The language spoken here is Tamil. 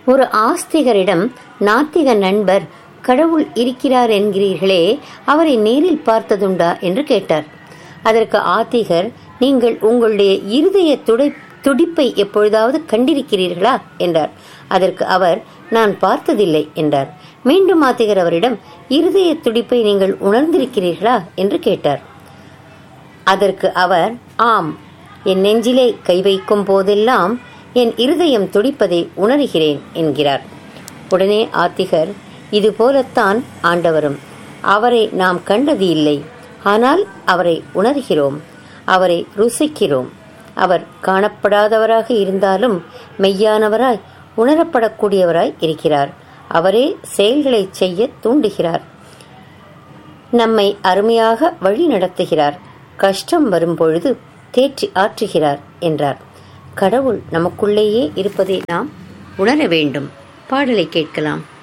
ஒரு ஆஸ்திகரிடம் நாத்திக நண்பர் கடவுள் இருக்கிறார் என்கிறீர்களே அவரை நேரில் பார்த்ததுண்டா என்று கேட்டார் அதற்கு ஆத்திகர் நீங்கள் உங்களுடைய இருதய துடை துடிப்பை எப்பொழுதாவது கண்டிருக்கிறீர்களா என்றார் அதற்கு அவர் நான் பார்த்ததில்லை என்றார் மீண்டும் ஆத்திகர் அவரிடம் இருதய துடிப்பை நீங்கள் உணர்ந்திருக்கிறீர்களா என்று கேட்டார் அதற்கு அவர் ஆம் என் நெஞ்சிலே கை வைக்கும் போதெல்லாம் என் இருதயம் துடிப்பதை உணர்கிறேன் என்கிறார் உடனே ஆத்திகர் இது போலத்தான் ஆண்டவரும் அவரை நாம் கண்டது இல்லை ஆனால் அவரை உணர்கிறோம் அவரை ருசிக்கிறோம் அவர் காணப்படாதவராக இருந்தாலும் மெய்யானவராய் உணரப்படக்கூடியவராய் இருக்கிறார் அவரே செயல்களை செய்ய தூண்டுகிறார் நம்மை அருமையாக வழி நடத்துகிறார் கஷ்டம் வரும்பொழுது தேற்றி ஆற்றுகிறார் என்றார் கடவுள் நமக்குள்ளேயே இருப்பதை நாம் உணர வேண்டும் பாடலை கேட்கலாம்